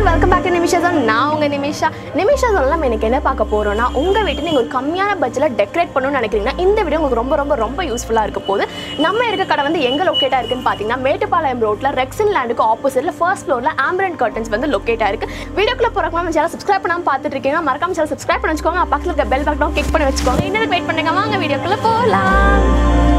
Welcome back to Nimisha zone. நான் உங்க Nimisha Nimisha zone ல நம்ம இன்னைக்கு என்ன பார்க்க போறோம்னா உங்க வீட்டை நீங்க ஒரு கம்மியான பட்ஜெட்ல டெக்கரேட் பண்ணணும்னு நினைக்கிறீங்கன்னா இந்த வீடியோ உங்களுக்கு ரொம்ப ரொம்ப ரொம்ப யூஸ்ஃபுல்லா இருக்க போகுது நம்ம இருக்க கடை வந்து எங்க லொக்கேட்டா இருக்குன்னு பாத்தீங்கன்னா மேட்டுப்பாளையம் ரோட்ல ரெக்ஸன் லேண்டுக்கு ஆப்போசிட்ல ஃபர்ஸ்ட் ஃப்ளோர்ல ஆம்பரன் கர்டன்ஸ் வந்து லொக்கேட்டா இருக்கு வீடியோக்குள்ள போறப்ப நம்ம சேனல் சப்ஸ்கிரைப் பண்ணாம பார்த்துட்டு இருக்கீங்க மறக்காம சேனல் சப்ஸ்கிரைப் பண்ணி வச்சுக்கோங்க பக்கத்துல இருக்க பெல் பட்டன் கிளிக் பண்ணி வச்சுக்கோங்க இன்னும் வெயிட் பண்ணுங்க வாங்க வீடியோக்குள்ள போலாம்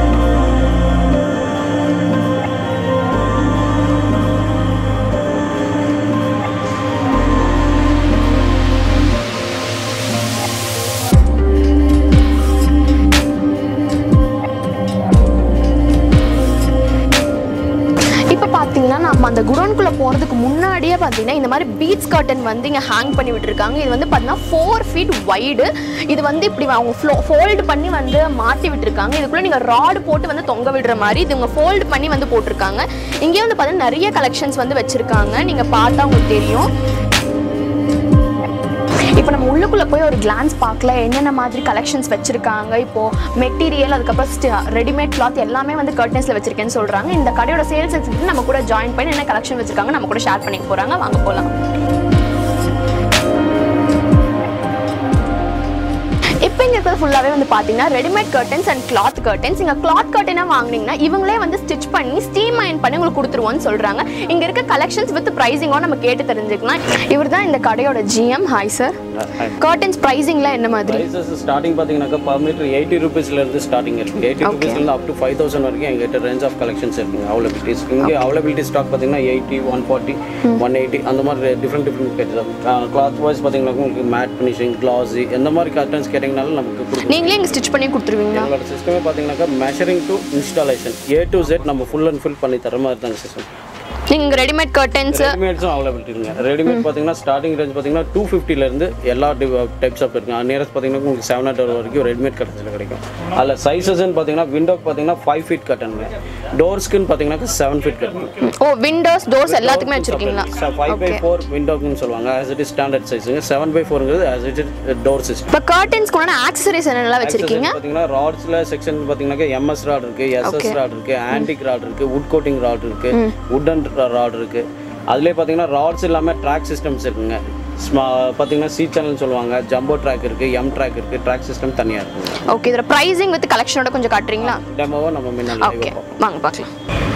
இப்போ பார்த்தீங்கன்னா நம்ம அந்த குடோன்குள்ளே போகிறதுக்கு முன்னாடியே பார்த்தீங்கன்னா இந்த மாதிரி பீட்ஸ் கர்டன் வந்து இங்கே ஹேங் பண்ணி விட்டுருக்காங்க இது வந்து பார்த்தீங்கன்னா ஃபோர் ஃபீட் வைடு இது வந்து இப்படி அவங்க ஃப்ளோ ஃபோல்டு பண்ணி வந்து மாட்டி விட்டுருக்காங்க இதுக்குள்ளே நீங்கள் ராடு போட்டு வந்து தொங்க விடுற மாதிரி இது இவங்க ஃபோல்டு பண்ணி வந்து போட்டிருக்காங்க இங்கே வந்து பார்த்தீங்கன்னா நிறைய கலெக்ஷன்ஸ் வந்து வச்சுருக்காங்க நீங்கள் பார்த்தா உங்களுக்கு தெரியும் இப்போ நம்ம உள்ளுக்குள்ளே போய் ஒரு கிளான்ஸ் பார்க்கல என்னென்ன மாதிரி கலெக்ஷன்ஸ் வச்சுருக்காங்க இப்போது மெட்டீரியல் அதுக்கப்புறம் ரெடிமேட் கிளாத் எல்லாமே வந்து கர்டன்ஸில் வச்சிருக்கேன்னு சொல்கிறாங்க இந்த கடையோட சேல்ஸ் எக்ஸிக்யூட்டிவ் நம்ம கூட ஜாயின் பண்ணி என்ன கலெக்ஷன் வச்சிருக்காங்க நம்ம கூட ஷேர் பண்ணிக்க போகிறாங்க வாங்க போகலாம் இப்போ இங்கே இருக்கிறது ஃபுல்லாகவே வந்து பார்த்தீங்கன்னா readymade curtains and cloth curtains இங்கே கிளாத் கர்டனாக வாங்குனீங்கன்னா இவங்களே வந்து ஸ்டிச் பண்ணி ஸ்டீம் அயன் பண்ணி உங்களுக்கு கொடுத்துருவோன்னு சொல்கிறாங்க இங்கே இருக்க கலெக்ஷன்ஸ் வித் ப்ரைஸிங்கோ நம்ம கேட்டு தெரிஞ்சுக்கலாம் இவர் தான் இந்த கடையோட ஜிஎம் ஹாய் சார் கர்டன்ஸ் ப்ரைஸிங்லாம் என்ன மாதிரி ப்ரைஸஸ் ஸ்டார்டிங் பார்த்தீங்கன்னாக்கா பர் மீட்டர் எயிட்டி ருபீஸ்லேருந்து ஸ்டார்டிங் இருக்குது எயிட்டி ருபீஸ்லேருந்து அப் டு ஃபைவ் தௌசண்ட் வரைக்கும் எங்ககிட்ட ரேஞ்ச் ஆஃப் கலெக்ஷன்ஸ் இருக்குங்க அவைலபிலிட்டிஸ் இங்கே அவைலபிலிட்டி ஸ்டாக் பார்த்தீங்கன்னா eighty one forty one eighty அந்த மாதிரி டிஃப்ரெண்ட் டிஃப்ரெண்ட் கேட்டு கிளாத் வைஸ் பார்த்தீங்கன்னா உங்களுக்கு மேட் ஃபினிஷிங் கிளாஸி எந்த மாதிரி கர்டன்ஸ் கேட்டிங்கனாலும் நமக்கு கொடுக்கும் நீங்களே இங்கே ஸ்டிச் பண்ணி கொடுத்துருவீங்களா எங்களோட சிஸ்டமே பார்த்தீங்கன்னாக்கா measuring to installation A to Z நம்ம ஃபுல் அண்ட் ஃபுல் பண்ணி தர மாதிரி தாங்க சிஸ்டம் நீங்கள் ரெடிமேட் கர்டன்ஸ் ரெடிமேட்ஸும் அவைலபிலிட்டி இருக்குங்க ரெடிமேட் பார்த்தீங்கன்னா ஸ்டார்டிங் ரேஞ்ச் பார்த்தீங்கன்னா டூ ஃபிஃப்டிலேருந்து எல்லா டைப்ஸ் ஆஃப் இருக்குங்க நியரஸ்ட் பார்த்தீங்கன்னா உங்களுக்கு செவன் ஹண்ட்ரட் வரைக்கும் ரெடிமேட் கட்டன்ஸில் கிடைக்கும் அதில் சைஸஸ்ன்னு பார்த்தீங்கன்னா விண்டோக்கு பார்த்தீங்கன்னா ஃபைவ் ஃபீட் கட்டனுங்க டோர்ஸ்க்குன்னு பார்த்தீங்கன்னா செவன் ஃபீட் கட்டன் ஓ விண்டோஸ் டோர்ஸ் எல்லாத்துக்குமே வச்சுருக்கீங்களா ஃபைவ் பை ஃபோர் விண்டோக்குன்னு சொல்லுவாங்க ஆஸ் இட் இஸ் ஸ்டாண்டர்ட் சைஸுங்க செவன் பை ஃபோருங்கிறது as it is door system இப்போ கர்டன்ஸ்க்கு உண்டான ஆக்சசரிஸ் என்னென்னலாம் வச்சுருக்கீங்க பார்த்தீங்கன்னா ராட்ஸில் செக்ஷன் பார்த்தீங்கன்னாக்கா எம்எஸ் ராட் இருக்கு எஸ்எஸ் ராட் இருக்கு ஆன்டிக் ராட் இருக்கு வுட் கோட்டிங் ராட் இருக்கு வுடன் ராட் இருக்கு அதுலேயே பார்த்தீங்கன்னா ராட்ஸ் இல்லாமல் ட்ராக் சிஸ்டம்ஸ் இருக்குங்க ஸ்மா பார்த்தீங்கன்னா சி சேனல்னு சொல்லுவாங்க ஜம்போ ட்ராக் இருக்கு எம் ட்ராக் இருக்கு ட்ராக் சிஸ்டம் தனியாக இருக்குங்க ஓகே இதில் ப்ரைஸிங் வித் கலெக்ஷனோட கொஞ்சம் காட்டுறீங்களா டெமோவை நம்ம முன்னாடி ஓகே வாங்க பார்க்கலாம்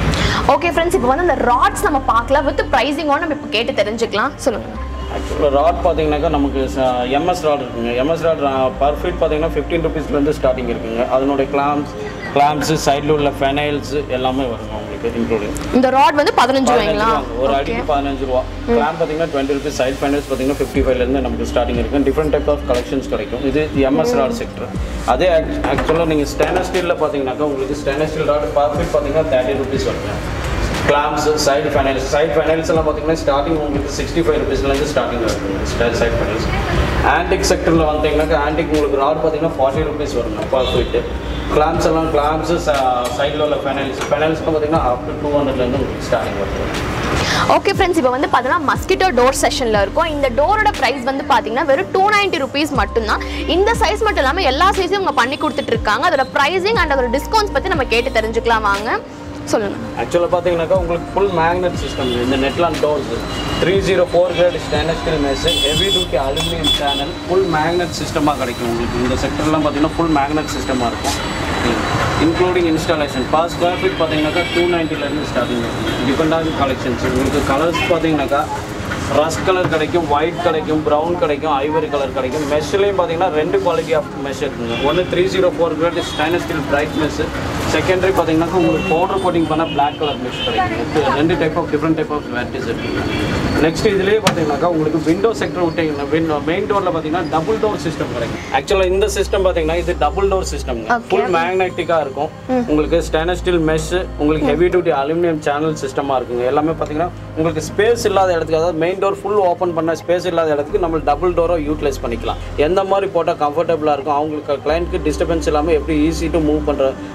ஓகே ஃப்ரெண்ட்ஸ் இப்போ வந்து அந்த ராட்ஸ் நம்ம பார்க்கலாம் வித் ப்ரைஸிங்கோட நம்ம இப்போ கேட்டு தெரிஞ்சுக்கலாம் சொல்லுங்கள் ஆக்சுவலாக ராட் பார்த்தீங்கன்னாக்கா நமக்கு எம்எஸ் ராட் இருக்குங்க எம்எஸ் ராட் பர் ஃபீட் பார்த்தீங்கன்னா ஃபிஃப்டீன் ருபீஸ்லேருந்து ஸ்டார்டிங் இருக்குங்க அதனுடைய கிளாம்ஸ் கிளாம்ஸு சைடில் உள்ள ஃபெனைல்ஸ் எல்லாமே வருங்க உங்களுக்கு இன்க்ளூடிங் இந்த ராட் வந்து பதினஞ்சு ரூபாய்ங்களா ஒரு அடிக்கு பதினஞ்சு ரூபா கிளாம் பார்த்தீங்கன்னா டுவெண்ட்டி ருபீஸ் சைட் ஃபைனல்ஸ் பார்த்தீங்கன்னா ஃபிஃப்டி ஃபைவ்லேருந்து நமக்கு ஸ்டார்டிங் இருக்குது டிஃப்ரெண்ட் டைப் ஆஃப் கலெக்ஷன்ஸ் கிடைக்கும் இது எம்எஸ் ராட் செக்டர் அதே ஆக்சுவலாக நீங்கள் ஸ்டெயின்லெஸ் ஸ்டீலில் பார்த்தீங்கன்னாக்கா உங்களுக்கு stainless steel rod per feet பார்த்தீங்கன்னா தேர்ட்டி ருபீஸ் வருங்க clamps side finials side finials எல்லாம் பார்த்தீங்கன்னா ஸ்டார்டிங் உங்களுக்கு சிக்ஸ்டி ஃபைவ் ருபீஸ்லேருந்து ஸ்டார்டிங் இருக்குங்க சைடு ஃபைனல்ஸ் ஆன்டிக் செக்டரில் வந்தீங்கன்னாக்கா ஆன்டிக் உங்களுக்கு ராட் பார்த்தீங்கன்னா ஃபார்ட்டி ருபீஸ் வருங்க பர் ஃபீட்டு கிளாம்ஸ் எல்லாம் கிளாம்ஸு சைடில் உள்ள ஃபைனல்ஸ் ஃபைனல்ஸ்க்கு பார்த்தீங்கன்னா அப் டு டூ ஹண்ட்ரட்லேருந்து உங்களுக்கு ஸ்டார்டிங் வருது ஓகே ஃப்ரெண்ட்ஸ் இப்போ வந்து பார்த்தீங்கன்னா மஸ்கிட்டோ டோர் செஷனில் இருக்கும் இந்த டோரோட ப்ரைஸ் வந்து பார்த்தீங்கன்னா வெறும் டூ நைன்ட்டி ருபீஸ் மட்டும்தான் இந்த சைஸ் மட்டும் இல்லாமல் எல்லா சைஸும் இவங்க பண்ணி கொடுத்துட்டு இருக்காங்க அதோட ப்ரைஸிங் அண்ட் அதோட டிஸ்கவுண்ட்ஸ் பற்றி நம்ம கேட்டு தெரிஞ்சுக்கலாம் வாங்க சொல்லுங்கள் ஆக்சுவலாக பார்த்தீங்கன்னாக்கா உங்களுக்கு ஃபுல் மேக்னெட் சிஸ்டம் இந்த Netlon doors three zero four grade stainless steel mesh heavy duty aluminium channel full magnet சிஸ்டமாக கிடைக்கும் உங்களுக்கு இந்த செக்டர்லாம் பார்த்தீங்கன்னா ஃபுல் மேக்னெட் சிஸ்டமாக இருக்கும் including installation per square feet பார்த்தீங்கன்னாக்கா டூ நைன்ட்டிலேருந்து ஸ்டார்டிங் இருக்கும் டிபெண்ட் ஆகும் கலெக்ஷன்ஸ் உங்களுக்கு கலர்ஸ் பார்த்தீங்கன்னாக்கா ரஸ்ட் கலர் கிடைக்கும் ஒயிட் கிடைக்கும் ப்ரௌன் கிடைக்கும் ஐவரி கலர் கிடைக்கும் மெஷ்லேயும் பார்த்தீங்கன்னா ரெண்டு குவாலிட்டி ஆஃப் மெஷ் இருக்குங்க ஒன்று three zero four grade stainless steel bright mesh secondary பார்த்தீங்கன்னா உங்களுக்கு பவுடர் கோட்டிங் பண்ண பிளாக் கலர் மெஷ் கிடைக்கும் இது ரெண்டு type of different type of varieties இருக்குங்க நெக்ஸ்ட் இதுலேயே பார்த்தீங்கன்னாக்கா உங்களுக்கு விண்டோ செக்டர் விட்டீங்கன்னா விண்டோ மெயின் டோரில் பார்த்தீங்கன்னா டபுள் டோர் சிஸ்டம் கிடைக்கும் ஆக்சுவலாக இந்த சிஸ்டம் பார்த்தீங்கன்னா இது டபுள் டோர் சிஸ்டம் ஃபுல் மேக்னெட்டிக்காக இருக்கும் உங்களுக்கு ஸ்டெயின்லெஸ் ஸ்டீல் மெஷ் உங்களுக்கு ஹெவி டியூட்டி அலுமினியம் சேனல் சிஸ்டமாக இருக்குங்க எல்லாமே பார்த்தீங்கன்னா உங்களுக்கு ஸ்பேஸ் இல்லாத இடத்துக்கு அதாவது மெயின் டோர் ஃபுல் ஓப்பன் பண்ண ஸ்பேஸ் இல்லாத இடத்துக்கு நம்ம டபுள் டோரோ யூட்டிலைஸ் பண்ணிக்கலாம் எந்த மாதிரி போட்டால் கம்ஃபர்டபுளாக இருக்கும் அவங்களுக்கு கிளைண்ட்க்கு டிஸ்டர்பன்ஸ் இல்லாமல் எப்படி ஈஸி டு மூவ் பண்ணுற அந்த சிஸ்டம்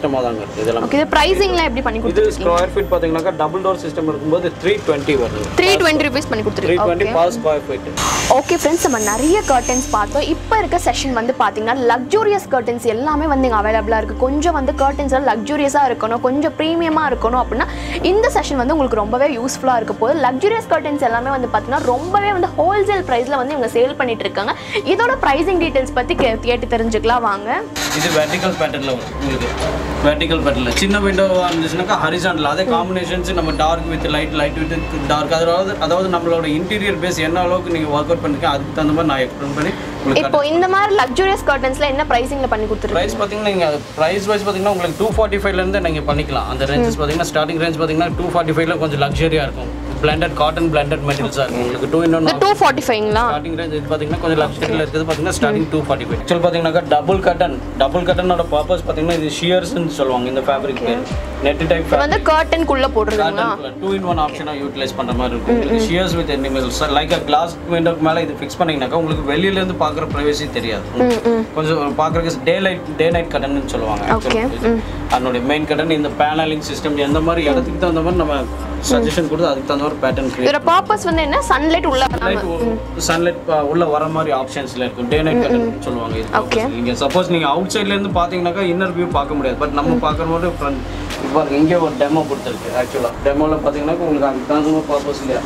சிஸ்டமாக தாங்க இருக்குது இதெல்லாம் ஓகே இது ப்ரைஸிங்லாம் எப்படி பண்ணி இது கொடுத்துருக்கீங்க ஸ்கொயர் ஃபீட் பார்த்தீங்கன்னாக்கா டபுள் டோர் சிஸ்டம் இருக்கும்போது த்ரீ டுவெண்ட்டி வருது த்ரீ டுவெண்ட்டி ருபீஸ் பண்ணி த்ரீ கொடுத்துருக்கீங்க twenty okay per square feet okay friends நம்ம நிறைய கர்டன்ஸ் பார்த்தோம் இப்போ இருக்க செஷன் வந்து பார்த்தீங்கன்னா லக்ஸூரியஸ் கர்டன்ஸ் எல்லாமே வந்து இங்கே அவைலபிளாக இருக்குது கொஞ்சம் வந்து கர்டன்ஸ் லக்ஸூரியஸாக இருக்கணும் கொஞ்சம் ப்ரீமியமாக இருக்கணும் அப்படின்னா இந்த செஷன் வந்து உங்களுக்கு ரொம்பவே யூஸ்ஃபுல்லாக இருக்க போது லக்ஸூரியஸ் கர்டன்ஸ் எல்லாமே வந்து பார்த்தீங்கன்னா ரொம்பவே வந்து ஹோல்சேல் ப்ரைஸில் வந்து இவங்க சேல் பண்ணிட்டு இருக்காங்க இதோட ப்ரைஸிங் டீட்டெயில்ஸ் பற்றி கே கேட்டு தெரிஞ்சுக்கலாம் வாங்க இது வெர்டிக்கல் பேட்டர்னில் வரும் உங்களுக்கு வெர்டிக்கல் பேட்டர்னில் சின்ன விண்டோவாக இருந்துச்சுனாக்கா ஹரிசாண்டல் அதே காம்பினேஷன்ஸ் நம்ம dark with light light with dark அதாவது அதாவது நம்மளோட இன்டீரியர் பேஸ் என்ன அளவுக்கு நீங்கள் ஒர்க் அவுட் பண்ணிருக்கீங்க அதுக்கு தகுந்த மாதிரி நான் எக்ஸ்பிளைன் பண்ணி உங்களுக்கு இப்போ இந்த மாதிரி லக்ஸூரியஸ் கர்டன்ஸ்ல என்ன ப்ரைஸிங்கில் பண்ணி கொடுத்துருக்கீங்க ப்ரைஸ் பார்த்தீங்கன்னா நீங்கள் ப்ரைஸ் வைஸ் பார்த்தீங்கன்னா உங்களுக்கு டூ ஃபார்ட்டி ஃபைவ்லேருந்து நீங்கள் பண்ணிக்கலாம் அந்த ரேஞ்சஸ் பார்த்தீங்கன்னா ஸ்டார்டிங் ரேஞ்ச் பார்த்தீங்கன்னா டூ ஃபார்ட்டி ஃபைவ்ல கொஞ்சம் லக்ஸரியாக இருக்கும் பிளண்டட் காட்டன் பிளண்டட் மெட்டீரியல்ஸாக இருக்கும் உங்களுக்கு two in one two forty ஃபைவ்ங்களா ஸ்டார்டிங் ரேஞ்ச் இது பார்த்தீங்கன்னா கொஞ்சம் லக்ஸரியில் இருக்குது பார்த்தீங்கன்னா starting two forty five actual பார்த்தீங்கன்னாக்கா டபுள் கட்டன் டபுள் கட்டனோட பர்பஸ் பார்த்தீங்கன்னா இது ஷியர்ஸ்னு சொல்லுவாங்க இந்த ஃபேப்ரிக் பேர் நெட் டைப் இது வந்து கர்டனுக்குள்ளே போட்டுருதுங்களா டூ இன் ஒன் ஆப்ஷனாக யூட்டிலைஸ் பண்ணுற மாதிரி இருக்கும் உங்களுக்கு sheers with animals like a glass விண்டோக்கு மேலே இது ஃபிக்ஸ் பண்ணிங்கனாக்கா உங்களுக்கு வெளியிலேருந்து பார்க்குற ப்ரைவசி தெரியாது ம் ம் கொஞ்சம் பார்க்குறதுக்கு டே லைட் டே நைட் கட்டன்னு சொல்லுவாங்க Okay. actually. அதனுடைய மெயின் கட்டன் இந்த பேனலிங் சிஸ்டம் எந்த மாதிரி இடத்துக்கு தகுந்த மாதிரி நம்ம சஜஷன் கொடுத்து அதுக்கு தகுந்த மாதிரி பேட்டர்ன் கிரியேட் இதோட பர்பஸ் வந்து என்ன சன்லைட் உள்ள வராம சன்லைட் உள்ள வர மாதிரி ஆப்ஷன்ஸ்ல இருக்கும் டே நைட் கட்டன் சொல்லுவாங்க இது Okay. purpose. நீங்க சப்போஸ் நீங்க அவுட் சைட்ல இருந்து பாத்தீங்கன்னாக்கா இன்னர் வியூ பார்க்க முடியாது பட் நம்ம பார்க்கும்போது ஃப்ரண்ட் இப்போ இங்கே ஒரு டெமோ கொடுத்துருக்கு ஆக்சுவலா டெமோல பாத்தீங்கன்னா உங்களுக்கு அதுக்கு தகுந்த மாதிரி பர்பஸ் இல்லையா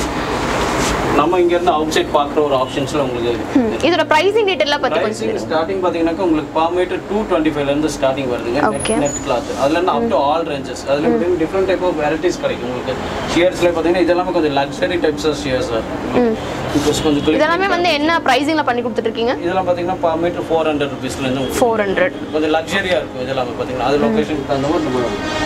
நம்ம இங்க இருந்து அவுட் சைட் பார்க்குற ஒரு ஆப்ஷன்ஸ்ல உங்களுக்கு இருக்கு ம். இதோட ப்ரைஸிங் டீட்டெயிலாம் பத்தி கொஞ்சம் ப்ரைசிங் ஸ்டார்டிங் பாத்தீங்கன்னாக்கா உங்களுக்கு பர் மீட்டர் டூ டுவெண்ட்டி ஃபைவ்லேருந்து ஸ்டார்டிங் வருதுங்க Okay. நெட் நெட் கிளாத் அதுல இருந்து அப் டு ஆல் ரேஞ்சஸ் அதுல டிஃப்ரெண்ட் டைப் ஆஃப் வெரைட்டிஸ் கிடைக்கும் உங்களுக்கு ஷியர்ஸ்ல பாத்தீங்கன்னா இதெல்லாமே கொஞ்சம் லக்ஸரி டைப்ஸ் ஆஃப் ஷியர்ஸ் இப்போ கொஞ்சம் clip- இதெல்லாமே வந்து என்ன ப்ரைஸிங்ல பண்ணி கொடுத்துட்டு இருக்கீங்க இதெல்லாம் பாத்தீங்கன்னா பர் மீட்டர் ஃபோர் ஹண்ட்ரட் ருபீஸ்லேருந்து ஃபோர் ஹண்ட்ரட் கொஞ்சம் லக்ஸரியா இருக்கும் இதெல்லாம் பாத்தீங்கன்னா அது லொகேஷனுக்கு தகுந்த மாதிரி நம்ம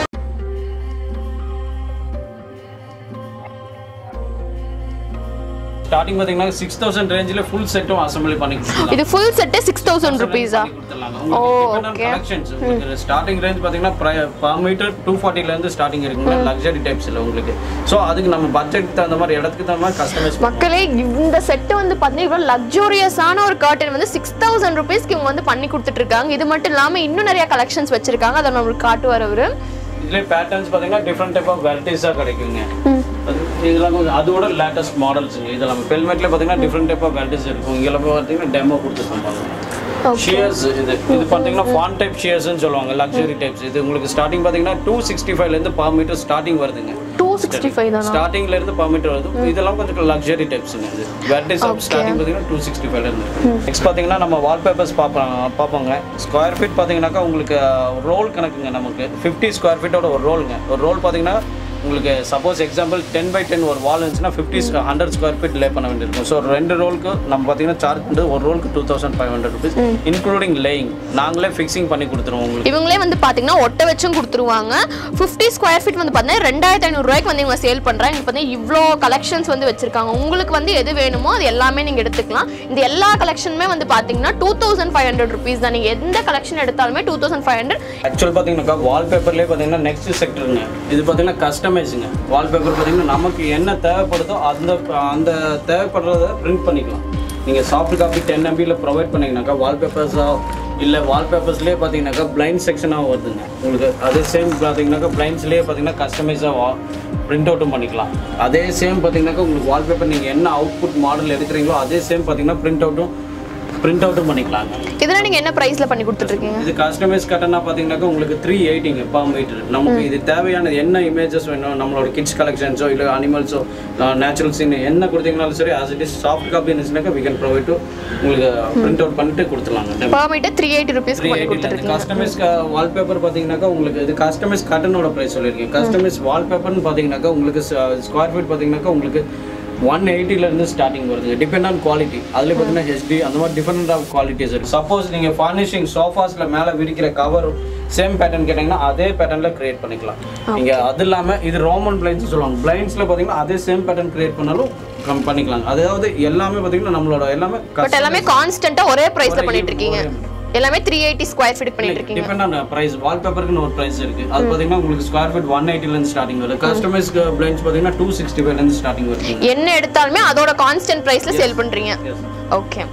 ஸ்டார்டிங் பாத்தீங்கன்னா சிக்ஸ் தௌசண்ட் ரேஞ்சில் ஃபுல் செட்டும் அசம்பிளி பண்ணி கொடுத்துருலாம் இது ஃபுல் செட்டு சிக்ஸ் தௌசண்ட் ருபீஸா ஓ, okay. ஸ்டார்டிங் ரேஞ்ச் பாத்தீங்கன்னா பர் மீட்டர் டூ இருந்து ஸ்டார்டிங் இருக்குங்க லக்ஸரி டைப்ஸ்ல உங்களுக்கு ஸோ அதுக்கு நம்ம பட்ஜெட் தகுந்த மாதிரி இடத்துக்கு தகுந்த மாதிரி கஸ்டமைஸ் மக்களே இந்த செட்டு வந்து பார்த்தீங்கன்னா இவ்வளோ லக்ஸூரியஸான ஒரு கர்டன் வந்து சிக்ஸ் தௌசண்ட் ருபீஸ்க்கு இவங்க வந்து பண்ணி கொடுத்துட்டு இருக்காங்க இது மட்டும் இல்லாமல் இன்னும் நிறைய கலெக்ஷன்ஸ் வச்சிருக்காங்க அதை நம்மளுக்கு காட்டுவார் அவரு இதுலேயே பேட்டர்ன்ஸ் பார்த்தீங்கன்னா டிஃப்ரெண்ட் டைப் ஆஃப் வெரைட்டிஸாக கிடைக்குங்க அது இதெல்லாம் கொஞ்சம் அதோட லேட்டஸ்ட் மாடல்ஸுங்க இதெல்லாம் பெல்மெட்டில் பார்த்தீங்கன்னா டிஃப்ரெண்ட் டைப் ஆஃப் வெரைட்டிஸ் இருக்கும் இங்கெல்லாம் பார்த்தீங்கன்னா டெமோ கொடுத்துருப்பாங்க ஷியர்ஸ் இது இது பார்த்தீங்கன்னா ஃபான் டைப் ஷியர்ஸ்னு சொல்லுவாங்க லக்ஸரி டைப்ஸ் இது உங்களுக்கு ஸ்டார்டிங் பார்த்தீங்கன்னா டூ சிக்ஸ்டி ஃபைவ்லேருந்து பர் மீட்டர் ஸ்டார்டிங் வருதுங்க டூ சிக்ஸ்டி ஃபைவ் தானா ஸ்டார்டிங்ல இருந்து பர் மீட்டர் வருது இதெல்லாம் கொஞ்சம் லக்ஸரி டைப்ஸுங்க இது வெரைட்டிஸ் ஆஃப் ஸ்டார்டிங் பார்த்தீங்கன்னா டூ சிக்ஸ்டி ஃபைவ்ல இருந்து நெக்ஸ்ட் பார்த்தீங்கன்னா நம்ம வால்பேப்பர்ஸ் பார்ப்போம் பார்ப்போங்க ஸ்கொயர் ஃபீட் பார்த்தீங்கன்னாக்கா உங்களுக்கு ரோல் கணக்குங்க நமக்கு ஃபிஃப்டி ஸ்கொயர் ஃபீட்டோட ஒரு ரோலுங்க ஒரு ரோல் பார்த்தீங்கன்னா உங்களுக்கு suppose example ten by ten ஒரு வால் இருந்துச்சுன்னா fifty hundred square feet lay பண்ண வேண்டியிருக்கும் ஸோ ரெண்டு ரோலுக்கு நம்ம பார்த்தீங்கன்னா சார்ஜ் பண்ணுறது ஒரு ரோலுக்கு two thousand five hundred rupees including laying நாங்களே ஃபிக்ஸிங் பண்ணி கொடுத்துருவோம் உங்களுக்கு இவங்களே வந்து பார்த்தீங்கன்னா ஒட்ட வச்சும் கொடுத்துருவாங்க ஃபிஃப்டி ஸ்கொயர் ஃபீட் வந்து பார்த்தீங்கன்னா ரெண்டாயிரத்தி ஐநூறுரூவாய்க்கு வந்து இவங்க சேல் பண்ணுறாங்க இப்போ பார்த்தீங்கன்னா இவ்வளோ கலெக்ஷன்ஸ் வந்து வச்சிருக்காங்க உங்களுக்கு வந்து எது வேணுமோ அது எல்லாமே நீங்கள் எடுத்துக்கலாம் இந்த எல்லா கலெக்ஷனுமே வந்து பார்த்தீங்கன்னா two thousand five hundred rupees தான் நீங்கள் எந்த கலெக்ஷன் எடுத்தாலுமே two thousand five hundred actual பார்த்தீங்கன்னாக்கா வால்பேப்பர்லேயே பார்த்தீங்கன்னா நெக்ஸ்ட் செக்டருங்க இது பார்த்தீங்கன்னா கஸ்டமைஸுங்க வால்பேப்பர் பார்த்தீங்கன்னா நமக்கு என்ன தேவைப்படுதோ அந்த அந்த தேவைப்படுறத பிரிண்ட் பண்ணிக்கலாம் நீங்கள் சாஃப்ட் காப்பி டென் எம்பியில் ப்ரொவைட் பண்ணீங்கன்னாக்கா வால்பேப்பர்ஸாக இல்லை வால்பேப்பர்ஸ்லேயே பார்த்தீங்கன்னாக்கா பிளைண்ட் செக்ஷனாக வருதுங்க உங்களுக்கு அதே சேம் பார்த்தீங்கன்னாக்கா பிளைண்ட்ஸ்லேயே பார்த்தீங்கன்னா கஸ்டமைஸாக பிரிண்ட் அவுட்டும் பண்ணிக்கலாம் அதே சேம் பார்த்தீங்கன்னாக்கா உங்களுக்கு வால்பேப்பர் நீங்கள் என்ன அவுட்புட் மாடல் எடுக்கிறீங்களோ அதே சேம் பார்த்தீங்கன்னா பிரிண்ட் அவுட்டும் பிரிண்ட் அவுட்டும் பண்ணிக்கலாங்க இதெல்லாம் நீங்கள் என்ன ப்ரைஸில் பண்ணி கொடுத்துட்ருக்கீங்க இது கஸ்டமைஸ் கட்டனா பார்த்தீங்கன்னாக்கா உங்களுக்கு த்ரீ எயிட்டிங்க பர் மீட்டர் நமக்கு இது தேவையான என்ன இமேஜஸ் வேணும் நம்மளோட கிட்ஸ் கலெக்ஷன்ஸோ இல்லை அனிமல்ஸோ நேச்சுரல் சீன் என்ன கொடுத்தீங்கனாலும் சரி as it is soft copy இருந்துச்சுனாக்கா வி கேன் ப்ரொவைட் டு உங்களுக்கு பிரிண்ட் அவுட் பண்ணிட்டு கொடுத்துலாங்க பர் மீட்டர் த்ரீ எயிட்டி ருபீஸ்க்கு த்ரீ பண்ணி எயிட்டில் கொடுத்துருக்கீங்க கஸ்டமைஸ் வால்பேப்பர் பார்த்தீங்கன்னாக்கா உங்களுக்கு இது கஸ்டமைஸ் கட்டனோட ப்ரைஸ் சொல்லியிருக்கேன் கஸ்டமைஸ் வால்பேப்பர்னு பார்த்தீங்கன்னாக்கா உங்களுக்கு ஸ்கொயர் ஃபீட் பார்த்தீங்கன்னாக்கா உங்களுக்கு ஒன் இருந்து ஸ்டார்டிங் வருது டிபெண்ட் ஆன் குவாலிட்டி அதுல பார்த்தீங்கன்னா ஹெச்டி அந்த மாதிரி டிஃபரெண்ட் ஆஃப் குவாலிட்டிஸ் இருக்கு சப்போஸ் நீங்கள் ஃபார்னிஷிங் சோஃபாஸில் மேலே விரிக்கிற கவர் சேம் பேட்டர்ன் கேட்டிங்கன்னா அதே பேட்டர்னில் கிரியேட் பண்ணிக்கலாம் நீங்கள் அது இல்லாமல் இது ரோமன் பிளைன்ஸ் சொல்லுவாங்க பிளைன்ஸில் பார்த்தீங்கன்னா அதே சேம் பேட்டர்ன் கிரியேட் பண்ணாலும் கம் பண்ணிக்கலாம் அதாவது எல்லாமே பார்த்தீங்கன்னா நம்மளோட எல்லாமே பட் எல்லாமே கான்ஸ்டன்ட்டாக ஒரே ப்ரைஸில் பண்ணிட்டு இருக்கீங்க எல்லாமே த்ரீ எயிட்டி ஸ்கொயர் ஃபீட் பண்ணிட்டு இருக்கீங்க டிபெண்ட் ஆன் பிரைஸ் வால்பேப்பருக்குன்னு ஒரு பிரைஸ் இருக்கு அது பாத்தீங்கன்னா உங்களுக்கு ஸ்கொயர் ஃபீட் ஒன் இருந்து ஸ்டார்டிங் வருது கஸ்டமைஸ் பிளைன்ஸ் பாத்தீங்கன்னா டூ சிக்ஸ்டி இருந்து ஸ்டார்டிங் வருது என்ன எடுத்தாலுமே அதோட கான்ஸ்டன்ட் ப்ரைஸில் சேல் பண்ணுறீங்க ஓகே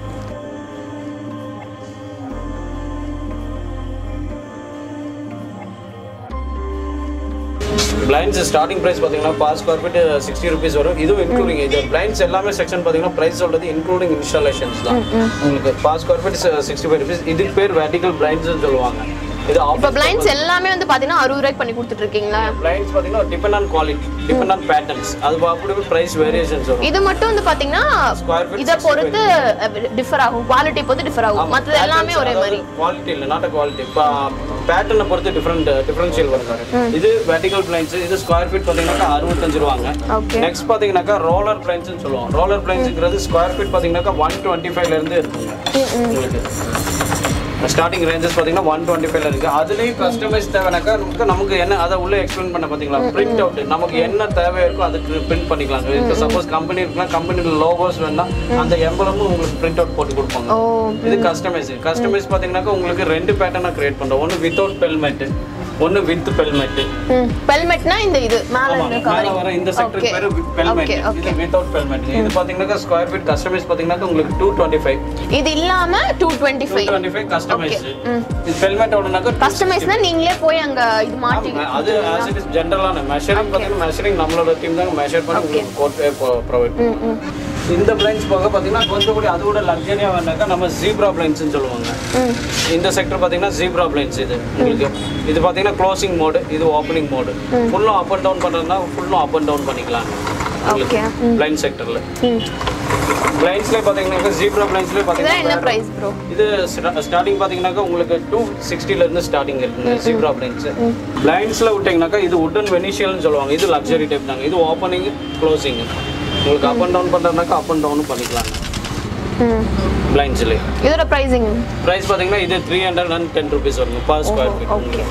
பிளைண்ட்ஸ் ஸ்டார்டிங் ப்ரைஸ் பார்த்தீங்கன்னா per square feet sixty rupees வரும் இதுவும் இன்க்ளூடிங் இது பிளைண்ட்ஸ் எல்லாமே செக்ஷன் பார்த்தீங்கன்னா ப்ரைஸ் சொல்றது இன்க்ளூடிங் இன்ஸ்டாலேஷன்ஸ் தான் உங்களுக்கு per square feet sixty five rupees இதுக்கு பேர் வெர்டிகல் பிளைண்ட்ஸ்னு சொல்லுவாங்க இது இப்போ பிளைண்ட்ஸ் எல்லாமே வந்து பாத்தீங்கன்னா அறுபது ரூபாய்க்கு பண்ணி கொடுத்துட்டு இருக்கீங்களா பிளைண்ட்ஸ் பார்த்தீங்கன்னா depend on quality depend on patterns அது அப்படி ப்ரைஸ் வேரியேஷன்ஸ் வரும் இது மட்டும் வந்து பாத்தீங்கன்னா Square feet இத பொறுத்து டிஃபர் ஆகும் குவாலிட்டி பொறுத்து டிஃபர் ஆகும் மற்றது எல்லாமே ஒரே மாதிரி குவாலிட்டி இல்லை நாட் குவாலிட்டி இப்போ பேட்டர்னை பொறுத்து டிஃப்ரெண்ட் டிஃபரன்ஷியல் வருது இது வெர்டிகல் பிளைன்ஸ் இது ஸ்கொயர் ஃபீட் பார்த்தீங்கன்னாக்கா அறுபத்தஞ்சு ரூபாங்க ஓகே நெக்ஸ்ட் பார்த்தீங்கன்னாக்கா ரோலர் பிளைன்ஸ்னு சொல்லுவோம் ரோலர் பிளைன்ஸுங்கிறது ஸ்கொயர் ஃபீட் பார்த்தீங்கன்னாக்கா ஒன் டுவெண்ட்டி ஃபைவ்லேருந்து இருக்குங்க உங்களுக்கு ஸ்டார்டிங் ரேஞ்சஸ் பார்த்தீங்கன்னா ஒன் டுவெண்ட்டி ஃபைவ்ல இருக்கு அதுலேயும் கஸ்டமைஸ் தேவைனாக்கா நமக்கு நமக்கு என்ன அதை உள்ள எக்ஸ்பிளைன் பண்ண பார்த்தீங்களா பிரிண்ட் அவுட் நமக்கு என்ன தேவை இருக்கோ அதுக்கு பிரிண்ட் பண்ணிக்கலாம் இப்போ சப்போஸ் கம்பெனி இருக்குன்னா கம்பெனியில் லோகோஸ் வேணா அந்த எம்பளமும் உங்களுக்கு பிரிண்ட் அவுட் போட்டு கொடுப்பாங்க ஓ இது கஸ்டமைஸ் கஸ்டமைஸ் பார்த்தீங்கன்னாக்கா உங்களுக்கு ரெண்டு பேட்டர்னாக கிரியேட் பண்ணுறோம் ஒன்று வித்தவுட் பெல்மெட் ஒன்று வித் பெல்மெட் பெல்மெட்னா இந்த இது மேல ஆமா, இந்த மேல கவரிங் வர இந்த செக்டர் Okay. பேரு பெல்மெட் Okay, இது வித்தவுட் பெல்மெட் இது பாத்தீங்கன்னா ஸ்கொயர் ஃபீட் கஸ்டமைஸ் பாத்தீங்கன்னா உங்களுக்கு டூ டுவெண்ட்டி ஃபைவ் இது இல்லாம two twenty two five twenty five customize இது பெல்மெட்டோடனாக்கா கஸ்டமைஸ்னா நீங்களே போய் அங்க இது மாட்டி அது ஆஸ் இட் இஸ் ஜென்ரலான மெஷரிங் பார்த்தீங்கன்னா மெஷரிங் நம்மளோட டீம் தான் மெஷர் பண்ணி உங்களுக்கு கோட் ப்ரொவைட் பண்ணுவோம் இந்த பிளைன்ஸ் போக பார்த்தீங்கன்னா கொஞ்சம் கூட அது கூட லக்ஸரியாக வேணாக்கா நம்ம ஜீப்ரா பிளைன்ஸ்னு சொல்லுவாங்க இந்த செக்டர் பார்த்தீங்கன்னா ஜீப்ரா பிளைன்ஸ் இது உங்களுக்கு இது பார்த்தீங்கன்னா க்ளோசிங் மோடு இது ஓப்பனிங் மோடு ஃபுல்லும் அப் அண்ட் டவுன் பண்ணுறதுனா ஃபுல்லும் அப் அண்ட் டவுன் பண்ணிக்கலாம் ஓகே பிளைண்ட் செக்டரில் பிளைன்ஸ்லேயே பார்த்தீங்கன்னாக்கா ஜீப்ரா பிளைன்ஸ்லேயே இதெல்லாம் என்ன பார்த்தீங்கன்னா பிரைஸ் ப்ரோ இது ஸ்டார்டிங் பார்த்தீங்கன்னாக்கா உங்களுக்கு டூ சிக்ஸ்டில இருந்து ஸ்டார்டிங் இருக்குங்க ஜீப்ரா பிளைன்ஸ் பிளைன்ஸ்ல விட்டீங்கன்னாக்கா இது உட்டன் வெனிஷியல்னு சொல்லுவாங்க இது லக்ஸரி டைப் தாங்க இது ஓப்பனிங் க்ளோசிங் உங்களுக்கு அப் அண்ட் டவுன் பண்ணுறதுனாக்கா அப் அண்ட் டவுனும் பண்ணிக்கலாங்க பிளைன்ஸ்லேயே இதோட பிரைசிங் ப்ரைஸ் பார்த்தீங்கன்னா இது three hundred and ten rupees வருங்க per square feet okay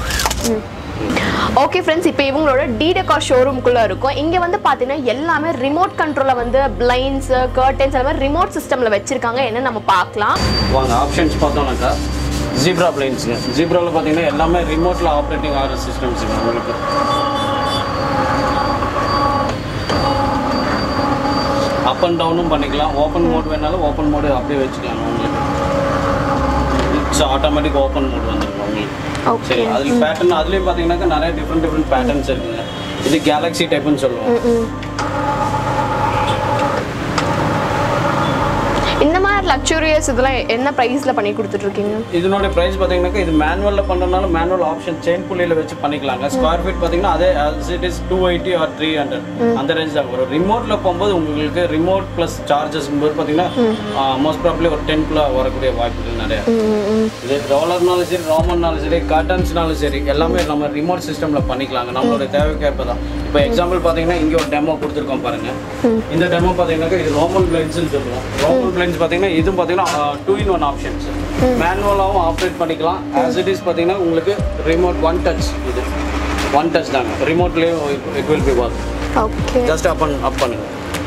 okay friends இப்போ இவங்களோட டிடெக்கார் ஷோரூம்குள்ளே இருக்கும் இங்கே வந்து பார்த்தீங்கன்னா எல்லாமே ரிமோட் கண்ட்ரோலில் வந்து பிளைன்ஸ் கர்டன்ஸ் எல்லாமே ரிமோட் சிஸ்டமில் வச்சுருக்காங்க என்ன நம்ம பார்க்கலாம் வாங்க ஆப்ஷன்ஸ் பார்த்தோம்னாக்கா ஜீப்ரா பிளைன்ஸுங்க ஜீப்ராவில் பார்த்தீங்கன்னா எல்லாமே ரிமோட்டில் ஆப்ரேட்டிங் ஆகிற சிஸ்டம்ஸுங்க உங்களுக்கு அப் அண்ட் டவுனும் பண்ணிக்கலாம் ஓப்பன் மோட் வேணாலும் ஓப்பன் மோடு அப்படியே வச்சுக்கலாம் உங்களுக்கு இட்ஸ் ஆட்டோமேட்டிக் ஓப்பன் மோட் வந்துருக்கும் உங்களுக்கு ஓகே சரி அதில் பேட்டர்ன் அதுலேயும் பார்த்தீங்கன்னாக்கா நிறைய டிஃப்ரெண்ட் டிஃப்ரெண்ட் பேட்டர்ன்ஸ் இருக்குங்க இது கேலக்ஸி டைப்னு சொல்லுவோம் இந்த மாதிரி லக்ஸூரியஸ் இதெல்லாம் என்ன ப்ரைஸில் பண்ணி கொடுத்துட்ருக்கீங்க இதனோட பிரைஸ் பார்த்தீங்கன்னாக்கா இது மேனுவலில் பண்ணுறதுனால மேனுவல் ஆப்ஷன் செயின் புள்ளியில் வச்சு பண்ணிக்கலாங்க ஸ்கொயர் ஃபீட் பார்த்தீங்கன்னா அதே it is two eighty or three hundred அந்த ரேஞ்ச் தான் வரும் ரிமோட்டில் போகும்போது உங்களுக்கு ரிமோட் ப்ளஸ் சார்ஜஸ் போது பார்த்தீங்கன்னா மோஸ்ட் ப்ராப்ளி ஒரு டென்க்குள்ள வரக்கூடிய வாய்ப்புகள் நிறைய இது ரோலர்னாலும் சரி ரோமன்னாலும் சரி கர்டன்ஸ்னாலும் சரி எல்லாமே நம்ம ரிமோட் சிஸ்டமில் பண்ணிக்கலாங்க நம்மளோட தேவைக்கேற்ப தான் இப்போ எக்ஸாம்பிள் பார்த்தீங்கன்னா இங்கே ஒரு டெமோ கொடுத்துருக்கோம் பாருங்க இந்த டெமோ பார்த்தீங்கன்னாக்கா இது ரோமன் பிளைன்ஸ்னு சொல்லுவோம் ரோமன் பிளைன்ஸ் பார்த்தீங்கன்னா இதுவும் பார்த்தீங்கன்னா டூ இன் ஒன் ஆப்ஷன்ஸ் மேனுவலாகவும் ஆப்ரேட் பண்ணிக்கலாம் ஆஸ் இட் இஸ் பார்த்தீங்கன்னா உங்களுக்கு ரிமோட் ஒன் டச் இது ஒன் டச் தாங்க ரிமோட்லேயும் it will be work okay just up up பண்ணுங்க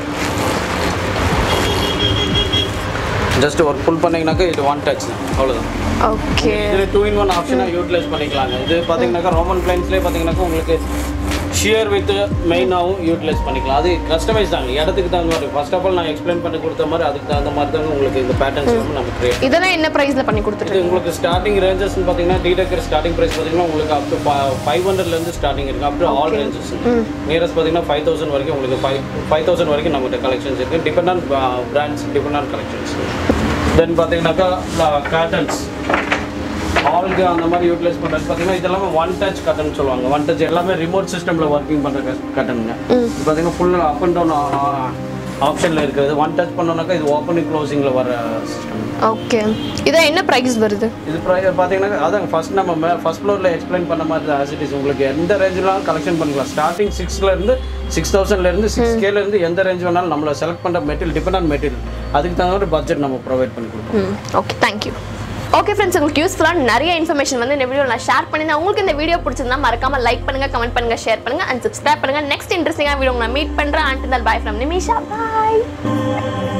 ஜஸ்ட் ஒர்க் புல் பண்ணீங்கன்னாக்கா இது ஒன் டச் தான் அவ்வளோதான் ஓகே இது டூ இன் ஒன் ஆப்ஷனாக யூட்டிலைஸ் பண்ணிக்கலாங்க இது பார்த்தீங்கன்னாக்கா ரோமன் பிளைன்ஸ்லேயே பார்த்தீங்கன்னாக்கா உங்களுக்கு ஷியர் வித் மெயினாகவும் யூட்டிலைஸ் பண்ணிக்கலாம் அது கஸ்டமைஸ் தாங்க இடத்துக்கு தகுந்த மாதிரி ஃபர்ஸ்ட் ஆஃப் ஆல் நான் எக்ஸ்பிளைன் பண்ணி கொடுத்த மாதிரி அதுக்கு தகுந்த மாதிரி தாங்க உங்களுக்கு இந்த பேட்டர்ன்ஸ் வந்து நம்ம கிரியேட் இதெல்லாம் என்ன ப்ரைஸில் பண்ணி இது கொடுத்துருக்கீங்க உங்களுக்கு ஸ்டார்டிங் ரேஞ்சஸ் பார்த்தீங்கன்னா டிடெக்கர் ஸ்டார்டிங் ப்ரைஸ் பார்த்தீங்கன்னா உங்களுக்கு அப் டு ஃபைவ் ஹண்ட்ரட்லேருந்து ஸ்டார்டிங் இருக்குது up to all ranges nearest பார்த்தீங்கன்னா ஃபைவ் தௌசண்ட் வரைக்கும் உங்களுக்கு ஃபைவ் ஃபைவ் தௌசண்ட் வரைக்கும் நம்மகிட்ட கலெக்ஷன்ஸ் இருக்குது depend on brands depend on collections then பார்த்தீங்கன்னாக்கா காட்டன்ஸ் ஆல்கு அந்த மாதிரி யூட்டிலைஸ் பண்ணுறது பார்த்தீங்கன்னா இது எல்லாமே ஒன் டச் கட்டன் சொல்லுவாங்க ஒன் டச் எல்லாமே ரிமோட் சிஸ்டமில் ஒர்க்கிங் பண்ணுற கட்டனுங்க இது பார்த்தீங்கன்னா ஃபுல் அப் அண்ட் டவுன் ஆப்ஷனில் இருக்கிறது ஒன் டச் பண்ணோம்னாக்கா இது ஓப்பனிங் க்ளோசிங்கில் வர சிஸ்டம் ஓகே இதான் என்ன ப்ரைஸ் வருது இது ப்ரை- பார்த்தீங்கன்னா அதான் ஃபர்ஸ்ட் நம்ம மே ஃபர்ஸ்ட் ஃப்ளோரில் எக்ஸ்பிளைன் பண்ண மாதிரி தான் as it is உங்களுக்கு எந்த ரேஞ்சிலும் கலெக்ஷன் பண்ணிக்கலாம் ஸ்டார்டிங் சிக்ஸ்லேருந்து சிக்ஸ் தௌசண்ட்லேருந்து சிக்ஸ் கேலேருந்து எந்த ரேஞ்ச் வேணாலும் நம்மளை செலக்ட் பண்ணுற மெட்டீரியல் டிபெண்ட் ஆன் மெட்டீரியல் அதுக்கு தகுந்த மாதிரி பட்ஜெட் நம்ம ப்ரொவைட் பண்ணி கொடுப்போம் ம் ஓகே தேங்க்யூ ஓகே ஃப்ரெண்ட்ஸ் உங்களுக்கு யூஸ்ஃபுல்லாக நிறைய இன்ஃபர்மேஷன் வந்து இந்த வீடியோ நான் ஷேர் பண்ணியிருந்தேன் உங்களுக்கு இந்த வீடியோ பிடிச்சிருந்தா மறக்காம லைக் பண்ணுங்க கமெண்ட் பண்ணுங்க ஷேர் பண்ணுங்க அண்ட் சப்ஸ்கிரைப் பண்ணுங்க நெக்ஸ்ட் இன்ட்ரெஸ்டிங்காக வீடியோ உங்களை மீட் பண்ணுறேன் and bye from Nimisha bye